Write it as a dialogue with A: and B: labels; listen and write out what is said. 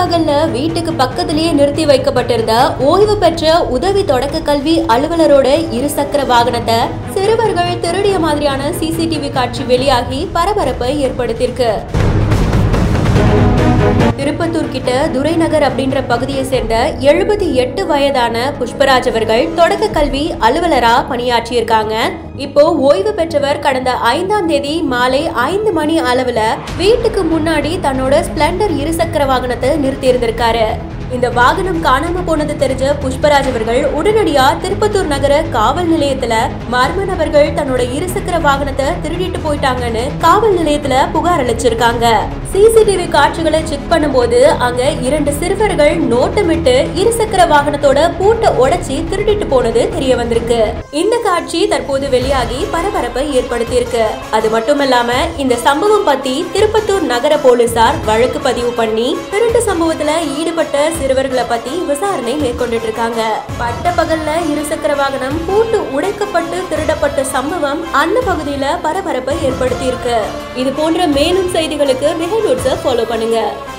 A: பகல்ல வீட்டுக்கு பக்கத்திலேயே நிறுத்தி வைக்கப்பட்டிருந்த ஓய்வு பெற்ற உதவி தொடக்க கல்வி அலுவலரோட இருசக்கர வாகனத்தை சிறுவர்கள் திருடிய மாதிரியான சிசிடிவி காட்சி வெளியாகி பரபரப்பை ஏற்படுத்தியிருக்கு திருப்பத்தூர் கிட்ட துரைநகர் அப்படின்ற பகுதியை சேர்ந்த எழுபத்தி எட்டு வயதான புஷ்பராஜ் அவர்கள் தொடக்க கல்வி அலுவலரா பணியாற்றியிருக்காங்க இப்போ ஓய்வு பெற்றவர் கடந்த ஐந்தாம் தேதி மாலை ஐந்து மணி அளவுல வீட்டுக்கு முன்னாடி தன்னோட ஸ்பிளண்டர் இருசக்கர வாகனத்தை நிறுத்தி இருந்திருக்காரு இந்த வாகனம் காணாம போனது தெரிஞ்ச புஷ்பராஜ் அவர்கள் உடனடியா திருப்பத்தூர் நகர காவல் நிலையத்துல மர்ம நபர்கள் தன்னோட இருசக்கர வாகனத்தை திருடிட்டு போயிட்டாங்கன்னு காவல் நிலையத்துல புகார் அளிச்சிருக்காங்க சிசிடிவி காட்சிகளை செக் பண்ணும்போது அங்க இரண்டு சிறுவர்கள் நோட்டமிட்டு இருசக்கர வாகனத்தோட பூட்டை உடைச்சி திருடிட்டு போனது தெரிய வந்திருக்கு இந்த காட்சி தற்போது வெளியாகி பரபரப்பை ஏற்படுத்தியிருக்கு அது மட்டும் இல்லாம இந்த சம்பவம் பத்தி திருப்பத்தூர் நகர போலீசார் வழக்கு பதிவு பண்ணி திருட்டு சம்பவத்துல ஈடுபட்ட சிறுவர்களை பத்தி விசாரணை மேற்கொண்டுட்டு இருக்காங்க பட்ட பகல்ல இருசக்கர வாகனம் பூட்டு உடைக்கப்பட்டு திருடப்பட்ட சம்பவம் அந்த பகுதியில பரபரப்பை ஏற்படுத்தி இருக்கு இது போன்ற மேலும் செய்திகளுக்கு மெகா ஃபாலோ பண்ணுங்க